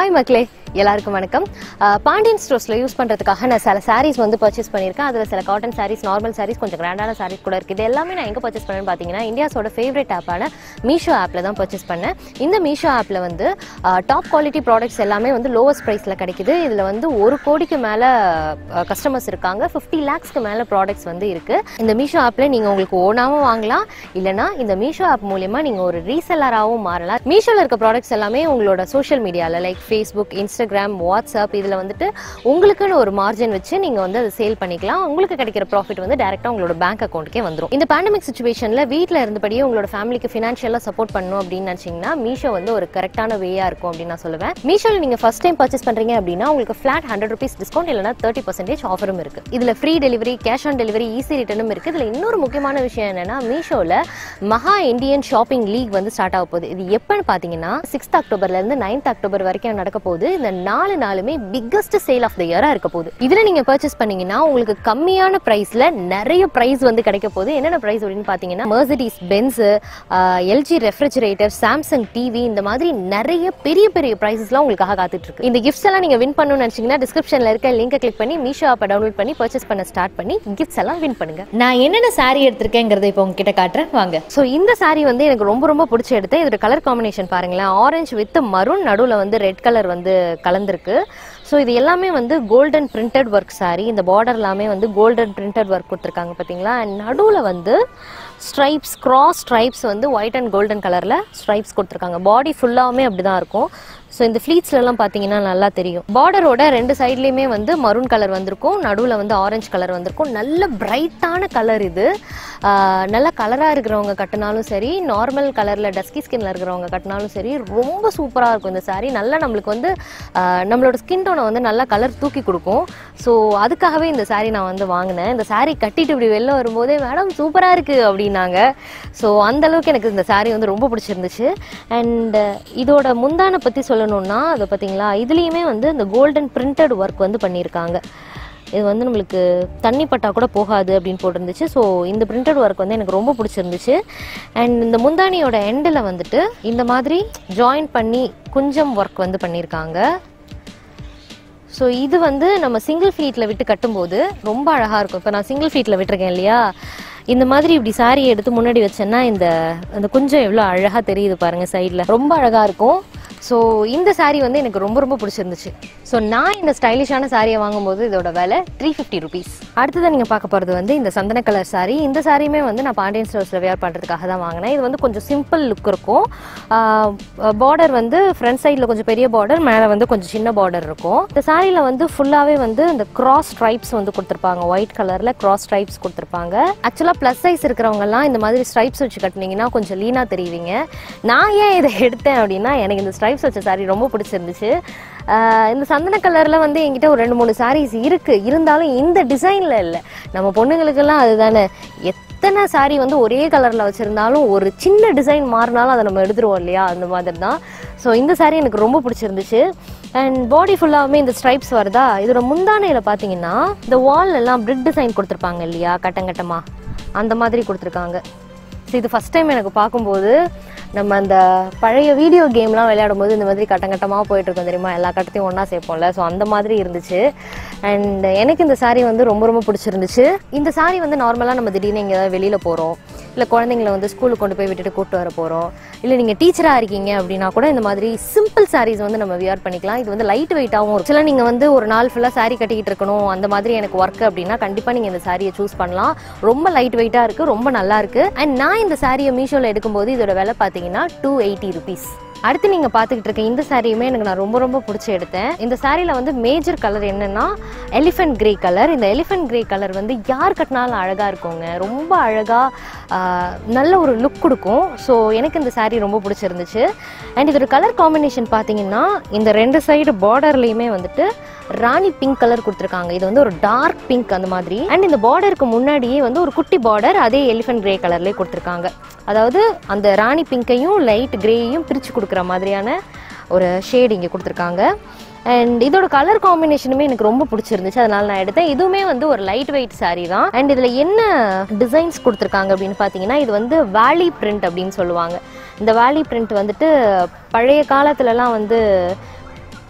hi மக்களே எல்லாருக்கும் வணக்கம் அஹ், பாண்டியன் ஸ்டோர்ஸில் யூஸ் பண்ணுறதுக்காக நான் சில சாரீஸ் வந்து பர்ச்சேஸ் பண்ணியிருக்கேன் அதில் சில காட்டன் சாரீஸ் நார்மல் சாரீஸ் கொஞ்சம் கிராண்டான சாரீஸ் கூட இருக்குது இது எல்லாமே நான் எங்கே பர்ச்சேஸ் பண்ணேன்னு பார்த்தீங்கன்னா இந்தியாஸோட ஃபேவரட் ஆப்பான மீஷோ ஆப்பில் தான் பர்ச்சேஸ் பண்ணேன் இந்த மீஷோ ஆப்பில் வந்து டாப் குவாலிட்டி ப்ராடக்ட்ஸ் எல்லாமே வந்து லோவஸ்ட் ப்ரைஸில் கிடைக்குது இதில் வந்து ஒரு கோடிக்கு மேலே கஸ்டமர்ஸ் இருக்காங்க ஃபிஃப்டி லேக்ஸ்க்கு மேலே ப்ராடக்ட்ஸ் வந்து இருக்குது இந்த மீஷோ ஆப்பில் நீங்கள் உங்களுக்கு ஓனாகவும் வாங்கலாம் இல்லைனா இந்த மீஷோ ஆப் மூலியமாக நீங்கள் ஒரு ரீசெல்லராகவும் மாறலாம் மீஷோவில் இருக்க ப்ராடக்ட்ஸ் எல்லாமே உங்களோட சோஷியல் மீடியாவில் லைக் ஃபேஸ்புக் இன்ஸ்டாகிராம் வாட்ஸ்அப் இதில் வந்துட்டு உங்களுக்குன்னு ஒரு மார்ஜின் வச்சு நீங்கள் வந்து அதை சேல் பண்ணிக்கலாம் உங்களுக்கு கிடைக்கிற ப்ராஃபிட் வந்து டேரெக்டாக உங்களோட பேங்க் அக்கௌண்ட்டுக்கே வந்துடும் இந்த பேண்டமிக் சுச்சுவேஷனில் வீட்டில் இருந்தபடியே உங்களோட ஃபேமிலிக்கு ஃபினான்ஷியலாக சப்போர்ட் பண்ணணும் அப்படின்னு நினச்சிங்கன்னா மீஷோ வந்து ஒரு கரெக்டான வேயாக இருக்கும் அப்படின்னு நான் சொல்லுவேன் மீஷோவில் நீங்கள் ஃபஸ்ட் டைம் பர்ச்சேஸ் பண்ணுறீங்க அப்படின்னா உங்களுக்கு ஃபிளாட் ஹண்ட்ரட் ருபீஸ் டிஸ்கவுண்ட் இல்லைனா தேர்ட்டி பர்சன்டேஜ் ஆஃபரும் இருக்குது இதில் free delivery cash on delivery easy ரிட்டர்னும் இருக்குது இதில் இன்னொரு முக்கியமான விஷயம் என்னன்னா மீஷோவில் மகா இந்தியன் ஷாப்பிங் லீக் வந்து ஸ்டார்ட் ஆக போகுது இது எப்பன்னு பார்த்தீங்கன்னா சிக்ஸ்த் அக்டோபர்லேருந்து நைன்த் அக்டோபர் வரைக்கும் நடக்க போகுது இந்த நாலு நாளுமே பிக்கஸ்ட் சேல் ஆஃப் த இயராக இருக்க போகுது இதில் நீங்கள் பர்ச்சேஸ் பண்ணீங்கன்னா உங்களுக்கு கம்மியான ப்ரைஸில் நிறைய ப்ரைஸ் வந்து கிடைக்க போகுது என்னென்ன ப்ரைஸ் அப்படின்னு பார்த்தீங்கன்னா Mercedes Benz LG refrigerator Samsung TV இந்த மாதிரி நிறைய பெரிய பெரிய ப்ரைஸஸ்லாம் உங்களுக்காக காத்துட்டு இருக்கு இந்த கிஃப்ட்ஸ் எல்லாம் நீங்கள் வின் பண்ணணும்னு நினச்சிங்கன்னா டிஸ்கிரிப்ஷனில் இருக்க லிங்கை கிளிக் பண்ணி மீஷோ ஆப்பை டவுன்லோட் பண்ணி பர்ச்சேஸ் பண்ண ஸ்டார்ட் பண்ணி கிஃப்ட்ஸ் எல்லாம் வின் பண்ணுங்க நான் என்னென்ன saree எடுத்திருக்கேங்கிறத இப்போ உங்ககிட்ட காட்டுறேன் வாங்க ஸோ இந்த saree வந்து எனக்கு ரொம்ப ரொம்ப பிடிச்ச எடுத்து இதோட கலர் காம்பினேஷன் பாருங்களேன் ஆரஞ்சு வித் மரூன் நடுவில் வந்து ரெட் கலர் வந்து கலந்துருக்கு ஸோ இது எல்லாமே வந்து கோல்டன் பிரிண்டட் ஒர்க் saree இந்த பார்டர் எல்லாமே வந்து கோல்டன் பிரிண்டட் ஒர்க் கொடுத்துருக்காங்க பார்த்தீங்களா அண்ட் நடுவில் வந்து ஸ்ட்ரைப்ஸ் கிராஸ் ஸ்ட்ரைப்ஸ் வந்து ஒயிட் அண்ட் கோல்டன் கலரில் ஸ்ட்ரைப்ஸ் கொடுத்துருக்காங்க பாடி ஃபுல்லாகவுமே அப்படி தான் இருக்கும் ஸோ இந்த ஃப்ளீட்ஸ்லலாம் பார்த்தீங்கன்னா நல்லா தெரியும் பார்டரோட ரெண்டு சைட்லேயுமே வந்து மரூன் கலர் வந்திருக்கும் நடுவில் வந்து ஆரஞ்சு கலர் வந்திருக்கும் நல்ல பிரைட்டான கலர் இது ஆஹ் நல்ல கலராக இருக்கிறவங்க கட்டினாலும் சரி நார்மல் கலரில் டஸ்கி ஸ்கின்ல இருக்கிறவங்க கட்டினாலும் சரி ரொம்ப சூப்பராக இருக்கும் இந்த saree நல்லா நம்மளுக்கு வந்து ஆஹ் நம்மளோட ஸ்கின் டோனை வந்து நல்லா கலர் தூக்கி கொடுக்கும் ஸோ அதுக்காகவே இந்த saree நான் வந்து வாங்கினேன் இந்த saree கட்டிட்டு இப்படி வெளில வரும்போதே மேடம் சூப்பராக இருக்குது அப்படின்னாங்க ஸோ அந்த அளவுக்கு எனக்கு இந்த saree வந்து ரொம்ப பிடிச்சிருந்துச்சு அண்ட் இதோட முந்தானை பற்றி சொல்லணும்னா அது பார்த்தீங்களா இதுலேயுமே வந்து இந்த கோல்டன் பிரிண்டட் ஒர்க் வந்து பண்ணியிருக்காங்க இது வந்து நம்மளுக்கு தண்ணி பட்டா கூட போகாது அப்படின்னு போட்டிருந்துச்சு ஸோ இந்த பிரிண்டட் ஒர்க் வந்து எனக்கு ரொம்ப பிடிச்சிருந்துச்சு அண்ட் இந்த முந்தானியோட எண்டில் வந்துட்டு இந்த மாதிரி ஜாயின் பண்ணி குஞ்சம் ஒர்க் வந்து பண்ணியிருக்காங்க ஸோ இது வந்து நம்ம சிங்கிள் ஃபீட்டில் விட்டு கட்டும்போது ரொம்ப அழகாக இருக்கும் இப்போ நான் சிங்கிள் ஃபீட்டில் விட்டுருக்கேன் இல்லையா இந்த மாதிரி இப்படி சாரி எடுத்து முன்னாடி வச்சேன்னா இந்த அந்த குஞ்சம் எவ்வளோ அழகாக தெரியுது பாருங்க சைடில் ரொம்ப அழகாக இருக்கும் ஸோ இந்த saree வந்து எனக்கு ரொம்ப ரொம்ப பிடிச்சிருந்துச்சு ஸோ நான் இந்த ஸ்டைலிஷான சாரியை வாங்கும்போது இதோட விலை த்ரீ ஃபிஃப்டி ருபீஸ் அடுத்ததான் நீங்கள் பார்க்க போகிறது வந்து இந்த சந்தன கலர் saree இந்த சாரியுமே வந்து நான் பாண்டியன் ஸ்டோர்ஸில் வேர் பண்ணுறதுக்காக தான் வாங்கினேன் இது வந்து கொஞ்சம் சிம்பிள் லுக் இருக்கும் பார்டர் வந்து ஃப்ரண்ட் சைடில் கொஞ்சம் பெரிய பார்டர் மேலே வந்து கொஞ்சம் சின்ன பார்டர் இருக்கும் இந்த சாரியில் வந்து ஃபுல்லாகவே வந்து இந்த கிராஸ் ஸ்ட்ரைப்ஸ் வந்து கொடுத்துருப்பாங்க ஒயிட் கலரில் கிராஸ் ஸ்ட்ரைப்ஸ் கொடுத்துருப்பாங்க ஆக்சுவலாக ப்ளஸ் சைஸ் இருக்கிறவங்கலாம் இந்த மாதிரி ஸ்ட்ரைப்ஸ் வச்சு கட்டினீங்கன்னா கொஞ்சம் லீனாக தெரிவிங்க நான் ஏன் இதை எடுத்தேன் அப்படின்னா எனக்கு இந்த ஸ்ட்ரைப்ஸ் வச்ச saree ரொம்ப பிடிச்சிருந்துச்சு ஆஹ் இந்த சந்தன கலரில் வந்து என்கிட்ட ஒரு ரெண்டு மூணு sarees இருக்கு இருந்தாலும் இந்த டிசைனில் இல்லை நம்ம பொண்ணுங்களுக்கெல்லாம் அதுதானே எத்தனை saree வந்து ஒரே கலரில் வச்சுருந்தாலும் ஒரு சின்ன டிசைன் மாறினாலும் அதை நம்ம எடுத்துருவோம் இல்லையா அந்த மாதிரி தான் ஸோ இந்த saree எனக்கு ரொம்ப பிடிச்சிருந்துச்சு அண்ட் பாடி ஃபுல்லாகவுமே இந்த ஸ்ட்ரைப்ஸ் வருதா இதோட முந்தானையில் பார்த்தீங்கன்னா இந்த வால் எல்லாம் பிரிட் டிசைன் கொடுத்துருப்பாங்க இல்லையா கட்டங்கட்டமாக அந்த மாதிரி கொடுத்துருக்காங்க ஸோ இது ஃபஸ்ட் டைம் எனக்கு பார்க்கும்போது நம்ம அந்த பழைய வீடியோ கேம்லாம் விளையாடும் போது இந்த மாதிரி கட்டங்கட்டமாக போயிட்டு இருக்கும் தெரியுமா எல்லா கட்டத்தையும் ஒன்றா சேர்ப்போம்ல ஸோ அந்த மாதிரி இருந்துச்சு அண்ட் எனக்கு இந்த saree வந்து ரொம்ப ரொம்ப பிடிச்சிருந்துச்சு இந்த saree வந்து நார்மலாக நம்ம திடீர்னு எங்கேயாவது வெளியில் போகிறோம் இல்லை குழந்தைங்கள வந்து ஸ்கூலுக்கு கொண்டு போய் விட்டுட்டு கூப்பிட்டு வர போகிறோம் இல்லை நீங்கள் டீச்சராக இருக்கீங்க அப்படின்னா கூட இந்த மாதிரி சிம்பிள் sarees வந்து நம்ம வியர் பண்ணிக்கலாம் இது வந்து லைட் வெயிட்டாகவும் இருக்கும் சில நீங்கள் வந்து ஒரு நாள் ஃபுல்லாக saree கட்டிக்கிட்டு இருக்கணும் அந்த மாதிரி எனக்கு ஒர்க் அப்படின்னா கண்டிப்பாக நீங்கள் இந்த சாரியை சூஸ் பண்ணலாம் ரொம்ப லைட் வெயிட்டாக இருக்குது ரொம்ப நல்லா இருக்கு அண்ட் நான் இந்த சாரியை மீஷோவில் எடுக்கும்போது இதோட விலை பார்த்தீங்கன்னா டூ எயிட்டி ருபீஸ் அடுத்து நீங்கள் பார்த்துக்கிட்டு இருக்க இந்த சாரியுமே எனக்கு நான் ரொம்ப ரொம்ப பிடிச்சி எடுத்தேன் இந்த சாரியில் வந்து மேஜர் கலர் என்னன்னா எலிஃபென்ட் கிரே கலர் இந்த எலிஃபென்ட் கிரே கலர் வந்து யார் கட்டினாலும் அழகாக இருக்குங்க ரொம்ப அழகாக நல்ல ஒரு லுக் கொடுக்கும் ஸோ எனக்கு இந்த saree ரொம்ப பிடிச்சிருந்துச்சு அண்ட் இதோட கலர் காம்பினேஷன் பார்த்தீங்கன்னா இந்த ரெண்டு சைடு பார்டர்லேயுமே வந்துட்டு ராணி பிங்க் கலர் கொடுத்துருக்காங்க இது வந்து ஒரு டார்க் பிங்க் அந்த மாதிரி அண்ட் இந்த பார்டருக்கு முன்னாடியே வந்து ஒரு குட்டி பார்டர் அதே எலிஃபென்ட் கிரே கலர்லேயே கொடுத்துருக்காங்க அதாவது அந்த ராணி பிங்க்கையும் லைட் கிரேயையும் பிரித்து கொடுக்குற மாதிரியான ஒரு ஷேட் இங்கே கொடுத்துருக்காங்க அண்ட் இதோட கலர் காம்பினேஷனுமே எனக்கு ரொம்ப பிடிச்சிருந்துச்சு அதனால நான் எடுத்தேன் இதுவுமே வந்து ஒரு லைட் வெயிட் saree தான் அண்ட் இதில் என்ன டிசைன்ஸ் கொடுத்துருக்காங்க அப்படின்னு பார்த்தீங்கன்னா இது வந்து வேலி பிரிண்ட் அப்படின்னு சொல்லுவாங்க இந்த வேலி பிரிண்ட் வந்துட்டு பழைய காலத்துலலாம் வந்து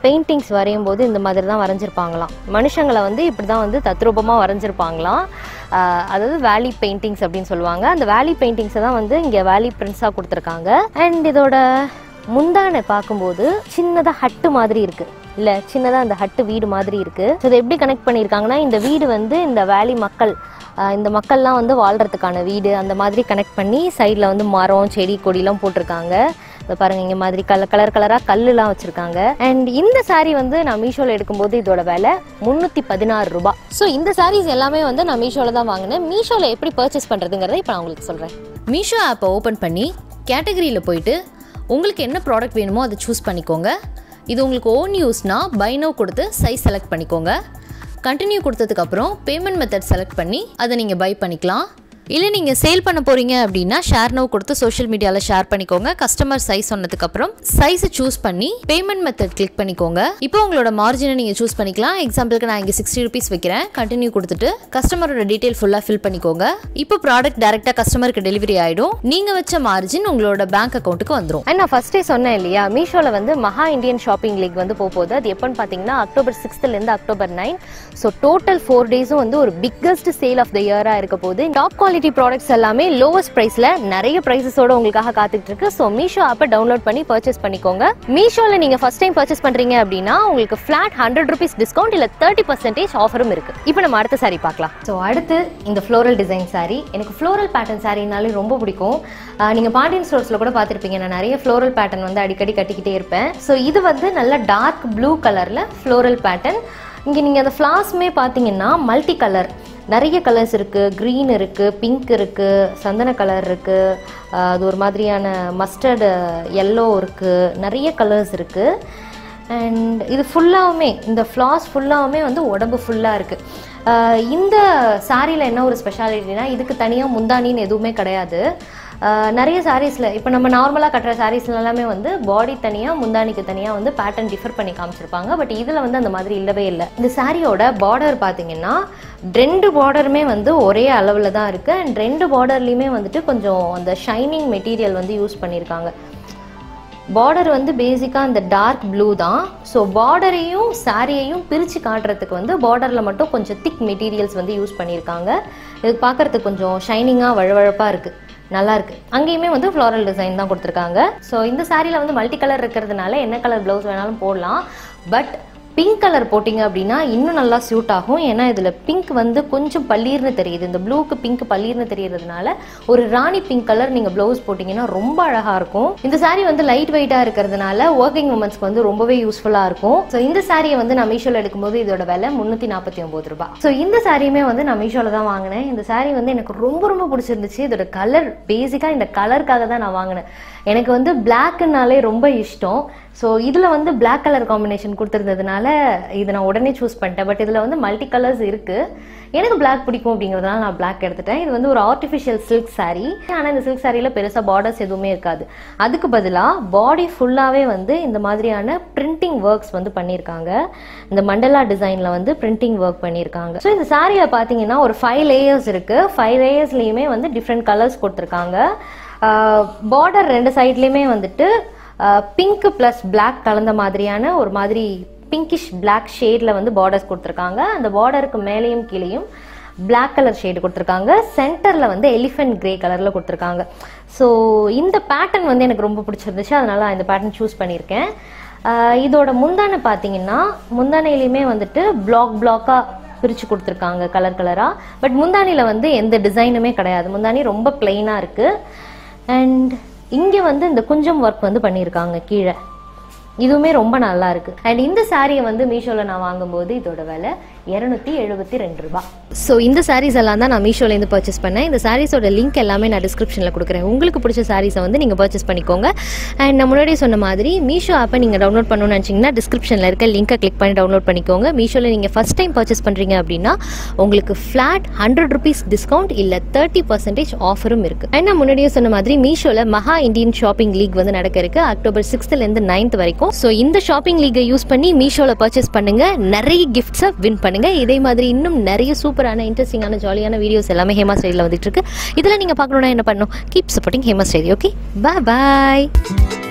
பெயிண்டிங்ஸ் வரையும் போது இந்த மாதிரி தான் வரைஞ்சிருப்பாங்களாம் மனுஷங்களை வந்து இப்படி தான் வந்து தத்ரூபமாக வரைஞ்சிருப்பாங்களாம் ஆஹ் அதாவது வேலி பெயிண்டிங்ஸ் அப்படின்னு சொல்லுவாங்க அந்த வேலி பெயிண்டிங்ஸை தான் வந்து இங்கே வேலி பிரிண்ட்ஸாக கொடுத்துருக்காங்க அண்ட் இதோட முந்தானை பார்க்கும்போது சின்னதாக ஹட்டு மாதிரி இருக்கு இல்ல சின்னதா அந்த ஹட்டு வீடு மாதிரி இருக்கு ஸோ இதை எப்படி கனெக்ட் பண்ணியிருக்காங்கன்னா இந்த வீடு வந்து இந்த வேலி மக்கள் ஆஹ் இந்த மக்கள்லாம் வந்து வாழ்றதுக்கான வீடு அந்த மாதிரி கனெக்ட் பண்ணி சைடில் வந்து மரம் செடி கொடிலாம் போட்டிருக்காங்க இதை பாருங்க இங்க மாதிரி கலர் கலர் கலரா கல்லுலாம் வச்சிருக்காங்க அண்ட் இந்த saree வந்து நான் மீஷோல எடுக்கும்போது இதோட விலை முந்நூற்றி பதினாறு ரூபாய் ஸோ இந்த sarees எல்லாமே வந்து நான் மீஷோல தான் வாங்கினேன் மீஷோல எப்படி பர்ச்சேஸ் பண்றதுங்கிறத இப்போ நான் உங்களுக்கு சொல்றேன் மீஷோ ஆப்பை ஓப்பன் பண்ணி கேட்டகரியில் போயிட்டு உங்களுக்கு என்ன ப்ராடக்ட் வேணுமோ அதை சூஸ் பண்ணிக்கோங்க இது உங்களுக்கு ஓன் யூஸ்னா பை நோ கொடுத்து சைஸ் செலக்ட் பண்ணிக்கோங்க கண்டினியூ கொடுத்ததுக்கப்புறம் பேமெண்ட் மெத்தட் செலக்ட் பண்ணி அதை நீங்கள் பை பண்ணிக்கலாம் இல்லை நீங்கள் சேல் பண்ண போகிறீங்க அப்படின்னா ஷேர் நோ கொடுத்து சோஷியல் மீடியாவில் ஷேர் பண்ணிக்கோங்க கஸ்டமர் சைஸ் சொன்னதுக்கப்புறம் சைஸை சூஸ் பண்ணி பேமெண்ட் மெத்தட் கிளிக் பண்ணிக்கோங்க இப்போ உங்களோட மார்ஜினை நீங்கள் சூஸ் பண்ணிக்கலாம் எக்ஸாம்பிளுக்கு நான் இங்கே சிக்ஸ்டி ருபீஸ் வைக்கிறேன் கண்டினியூ கொடுத்துட்டு கஸ்டமரோட டீட்டெயில் ஃபுல்லாக ஃபில் பண்ணிக்கோங்க இப்போ ப்ராடக்ட் டேரெக்டாக கஸ்டமருக்கு டெலிவரி ஆகிடும் நீங்கள் வச்ச மார்ஜின் உங்களோட பேங்க் அக்கௌண்ட்டுக்கு வந்துடும் அண்ட் நான் ஃபர்ஸ்டே சொன்னேன் இல்லையா மீஷோவில் வந்து மகா இந்தியன் ஷாப்பிங் லீக் வந்து போக போகுது அது எப்போன்னு பார்த்தீங்கன்னா அக்டோபர் சிக்ஸ்த்லேருந்து October nine so total four டேஸும் வந்து ஒரு பிக்கஸ்ட் சேல் ஆஃப் த இயராக இருக்க போகுது டாப் குவாலிட்டி ப்ராடக்ட்ஸ் எல்லாமே லோவஸ்ட் ப்ரைஸில் நிறைய ப்ரைஸஸோட உங்களுக்காக காத்துட்டு இருக்கு ஸோ மீஷோ ஆப்பை டவுன்லோட் பண்ணி பர்ச்சேஸ் பண்ணிக்கோங்க மீஷோவில் நீங்கள் ஃபர்ஸ்ட் டைம் பர்ச்சேஸ் பண்ணுறீங்க அப்படின்னா உங்களுக்கு ஃப்ளாட் ஹண்ட்ரட் ருபீஸ் டிஸ்கவுண்ட் இல்லை தேர்ட்டி பர்சன்டேஜ் ஆஃபரும் இருக்கு இப்போ நம்ம அடுத்த saree பார்க்கலாம் ஸோ அடுத்து இந்த ஃப்ளோரல் டிசைன் saree எனக்கு ஃப்ளோரல் பேட்டர்ன் சாரினாலே ரொம்ப பிடிக்கும் ஆஹ் நீங்க பாண்டியன் ஸ்டோர்ஸ்ல கூட பார்த்திருப்பீங்க நான் நிறைய ஃப்ளோரல் பேட்டர்ன் வந்து அடிக்கடி கட்டிக்கிட்டே இருப்பேன் ஸோ இது வந்து நல்ல டார்க் ப்ளூ கலர்ல ஃப்ளோரல் பேட்டர்ன் இங்க நீங்க அந்த ஃப்ளாஸ்மே பார்த்தீங்கன்னா மல்டி கலர் நிறைய கலர்ஸ் இருக்கு க்ரீன் இருக்கு பிங்க் இருக்கு சந்தன கலர் இருக்கு ஆஹ் அது ஒரு மாதிரியான மஸ்டர்டு எல்லோ இருக்கு நிறைய கலர்ஸ் இருக்கு அண்ட் இது ஃபுல்லாகவுமே இந்த ஃப்ளாஸ் ஃபுல்லாகவுமே வந்து உடம்பு ஃபுல்லாக இருக்குது இந்த சாரியில் என்ன ஒரு ஸ்பெஷாலிட்டினா இதுக்கு தனியாக முந்தானின்னு எதுவுமே கிடையாது ஆஹ் நிறைய சாரீஸில் இப்போ நம்ம நார்மலாக கட்டுற சாரீஸ்ல எல்லாமே வந்து பாடி தனியாக முந்தானிக்கு தனியாக வந்து பேட்டர்ன் டிஃபர் பண்ணி காமிச்சிருப்பாங்க பட் இதில் வந்து அந்த மாதிரி இல்லவே இல்லை இந்த சாரியோட பார்டர் பார்த்தீங்கன்னா ரெண்டு பார்டருமே வந்து ஒரே அளவில் தான் இருக்குது அண்ட் ரெண்டு பார்டர்லேயுமே வந்துட்டு கொஞ்சம் அந்த ஷைனிங் மெட்டீரியல் வந்து யூஸ் பண்ணியிருக்காங்க பார்டர் வந்து பேசிக்காக அந்த டார்க் ப்ளூ தான் ஸோ பார்டரையும் சாரியையும் பிரித்து காட்டுறதுக்கு வந்து பார்டரில் மட்டும் கொஞ்சம் திக் மெட்டீரியல்ஸ் வந்து யூஸ் பண்ணியிருக்காங்க இது பார்க்கறதுக்கு கொஞ்சம் ஷைனிங்காக வழவழப்பாக இருக்குது நல்லா இருக்கு அங்கேயுமே வந்து ஃப்ளாரல் டிசைன் தான் கொடுத்துருக்காங்க ஸோ இந்த சாரியில் வந்து மல்டி கலர் இருக்கிறதுனால என்ன கலர் ப்ளவுஸ் வேணாலும் போடலாம் பட் பிங்க் கலர் போட்டிங்க அப்படின்னா இன்னும் நல்லா சூட் ஆகும் ஏன்னா இதில் பிங்க் வந்து கொஞ்சம் பள்ளீர்னு தெரியுது இந்த ப்ளூக்கு பிங்க் பள்ளீர்னு தெரியறதுனால ஒரு ராணி பிங்க் கலர் நீங்கள் ப்ளவுஸ் போட்டிங்கன்னா ரொம்ப அழகாக இருக்கும் இந்த saree வந்து லைட் வெயிட்டாக இருக்கிறதுனால ஒர்க்கிங் உமன்ஸ்க்கு வந்து ரொம்பவே யூஸ்ஃபுல்லாக இருக்கும் ஸோ இந்த சாரியை வந்து நான் மீஷோவில் எடுக்கும்போது இதோட விலை முந்நூற்றி நாற்பத்தி ஒம்பது ரூபாய் ஸோ இந்த சாரியுமே வந்து நான் மீஷோவில் தான் வாங்கினேன் இந்த saree வந்து எனக்கு ரொம்ப ரொம்ப பிடிச்சிருந்துச்சு இதோட கலர் பேசிக்காக இந்த கலருக்காக தான் நான் வாங்கினேன் எனக்கு வந்து பிளாக்குனாலே ரொம்ப இஷ்டம் ஸோ இதில் வந்து Black கலர் காம்பினேஷன் கொடுத்துருந்ததுனால இதை நான் உடனே சூஸ் பண்ணிட்டேன் பட் இதில் வந்து மல்டி கலர்ஸ் இருக்குது எனக்கு Black பிடிக்கும் அப்படிங்கிறதுனால நான் Black எடுத்துட்டேன் இது வந்து ஒரு ஆர்டிஃபிஷியல் சில்க் saree ஆனால் இந்த சில்க் சாரியில் பெருசாக பார்டர்ஸ் எதுவுமே இருக்காது அதுக்கு பதிலாக பாடி ஃபுல்லாகவே வந்து இந்த மாதிரியான பிரிண்டிங் ஒர்க்ஸ் வந்து பண்ணியிருக்காங்க இந்த மண்டலா டிசைனில் வந்து பிரிண்டிங் ஒர்க் பண்ணியிருக்காங்க ஸோ இந்த சாரியில் பார்த்தீங்கன்னா ஒரு ஃபைவ் லேயர்ஸ் இருக்குது ஃபைவ் லேயர்ஸ்லேயுமே வந்து டிஃப்ரெண்ட் கலர்ஸ் கொடுத்துருக்காங்க பார்டர் ரெண்டு சைட்லேயுமே வந்துட்டு பிங்க் ப்ளஸ் Black கலந்த மாதிரியான ஒரு மாதிரி பிங்கிஷ் Black ஷேடில் வந்து பார்டர்ஸ் கொடுத்துருக்காங்க அந்த பார்டருக்கு மேலேயும் கீழேயும் Black கலர் ஷேடு கொடுத்துருக்காங்க சென்டரில் வந்து எலிஃபென்ட் கிரே கலரில் கொடுத்துருக்காங்க ஸோ இந்த பேட்டர்ன் வந்து எனக்கு ரொம்ப பிடிச்சிருந்துச்சு அதனால நான் இந்த பேட்டர்ன் சூஸ் பண்ணியிருக்கேன் ஆஹ் இதோட முந்தானை பார்த்தீங்கன்னா முந்தானையிலையுமே வந்துட்டு பிளாக் பிளாக்காக பிரித்து கொடுத்துருக்காங்க கலர் கலராக பட் முந்தானியில் வந்து எந்த டிசைனுமே கிடையாது முந்தானி ரொம்ப பிளெயினாக இருக்குது அண்ட் இங்கே வந்து இந்த குஞ்சம் ஒர்க் வந்து பண்ணியிருக்காங்க கீழே இதுவுமே ரொம்ப நல்லா இருக்கு அண்ட் இந்த சாரியை வந்து மீஷோவில் நான் வாங்கும்போது இதோட விலை இரநூத்தி எழுபத்தி ரெண்டு ரூபாய் ஸோ இந்த சாரீஸ் எல்லாம் தான் நான் மீஷோலேருந்து பர்ச்சேஸ் பண்ணேன் இந்த சாரீஸோட லிங்க் எல்லாமே நான் டிஸ்கிரிப்ஷனில் கொடுக்குறேன் உங்களுக்கு பிடிச்ச சாரீஸை வந்து நீங்கள் பர்ச்சேஸ் பண்ணிக்கோங்க அண்ட் நான் முன்னாடியே சொன்ன மாதிரி மீஷோ ஆப்பை நீங்கள் டவுன்லோட் பண்ணணும்னு நினச்சிங்கன்னா டிஸ்கிரிப்ஷனில் இருக்க லிங்கை கிளிக் பண்ணி டவுன்லோட் பண்ணிக்கோங்க மீஷோவில் நீங்கள் ஃபஸ்ட் டைம் பர்ச்சேஸ் பண்ணுறீங்க அப்படின்னா உங்களுக்கு ஃப்ளாட் ஹண்ட்ரட் ருபீஸ் டிஸ்கவுண்ட் இல்லை தேர்ட்டி பர்சன்டேஜ் ஆஃபரும் இருக்குது அண்ட் நான் முன்னாடியே சொன்ன மாதிரி மீஷோவில் மகா இந்தியன் ஷாப்பிங் லீக் வந்து நடக்க இருக்கு அக்டோபர் சிக்ஸ்த்லேருந்து நைன்த் வரைக்கும் ஸோ இந்த ஷாப்பிங் லீகை யூஸ் பண்ணி மீஷோவில் பர்ச்சேஸ் பண்ணுங்க நிறைய கிஃப்ட்ஸை வின் பண்ணுங்க இதே மாதிரி இன்னும் நிறைய சூப்பரான இன்ட்ரெஸ்டிங்கான ஜாலியான வீடியோஸ் எல்லாமே ஹேமா ஸ்டைலில் வந்துட்டு இருக்கு இதில் நீங்கள் பார்க்கணுன்னா என்ன பண்ணணும் keep supporting Hema style okay bye பாய்